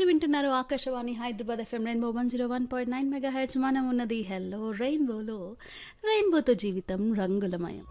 వింటున్నారు Akashvani Hyderabad FM rainbow one zero one point nine megahertz మనం ఉన్నది హెల్లో రెయిన్బోలో రెయిన్బోతో జీవితం రంగులమయం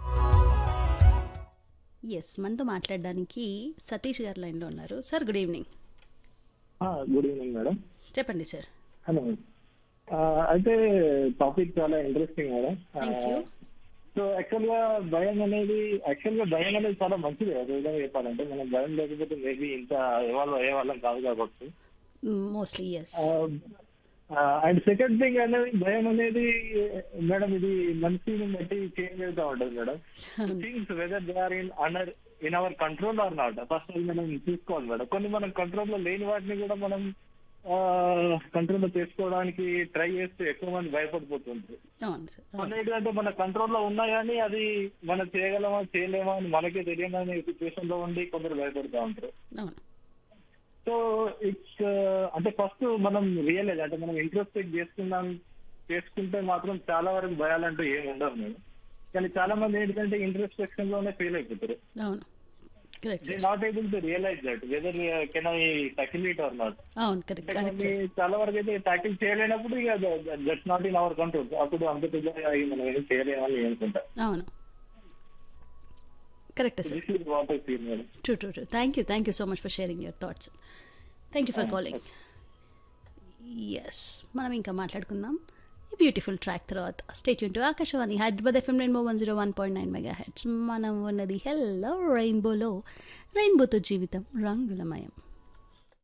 ఎస్ మనతో మాట్లాడడానికి సతీష్ గారు లైన్లో ఉన్నారు sir good evening good evening madam చెప్పండి సార్ హలో అయితే టాపిక్ చాలా interesting madam thank you so actual గా భయం అనేది యాక్చువల్ గా భయం అనేది చాలా మంచిది ఒక విధంగా చెప్పాలంటే మనం భయం లేకపోతే మేబీ ఇంత ఇవాల్వ్ అయ్యే వాళ్ళం కాదు కాబట్టి mostly yes and second thing అనేది భయం అనేది మేడం ఇది మనిషిని బట్టి చేంజ్ అవుతా ఉంటుంది madam things whether they are in under in our control or not first అది మనం చూసుకోవాలి మేడం కొన్ని మనం కంట్రోల్ లో లేని వాటిని కూడా మనం కంట్రోల్ లో చేసుకోవడానికి ట్రై చేస్తే ఎక్కువ మంది భయపడిపోతుంటారు అవును సార్ మన ఏంటంటే మన కంట్రోల్ లో ఉన్నా కానీ అది మనం చేయగలమా చేయలేమా అని మనకే తెలియని సిచ్యువేషన్ లో ఉండి కొందరు భయపడుతూ ఉంటారు అవును సో ఇట్స్ అంటే ఫస్ట్ మనం రియలైజ్ అంటే మనం ఇంట్రోస్పెక్ట్ చేసుకున్నాం చేసుకుంటే మాత్రం చాలా వరకు భయాలంటూ ఏమి ఉండవు మేము కానీ చాలా మంది ఏంటంటే ఇంట్రోస్పెక్షన్ లోనే ఫెయిల్ అయిపోతారు అవును correct they sir not able to realize that whether can I tackle it or not అవును కరెక్ట్ అంటే కరెక్ట్ కొన్ని చాలా వరకు అయితే టాకిల్ చేయలేనప్పుడు ఇక that's not in our control అప్పుడు అంత పెద్ద మనం ఏం చేయలేమని అనుకుంటా అవును correct sir this is what I feel madam true true true thank you thank you so much for sharing your thoughts thank you for calling yes మనం ఇంకా మాట్లాడుకుందాం ఈ బ్యూటిఫుల్ ట్రాక్ తర్వాత stay tuned to Akashvani Hyderabad FM rainbow one zero one point nine megahertz మనం ఉన్నది hello రెయిన్బోలో రెయిన్బోతో జీవితం రంగులమయం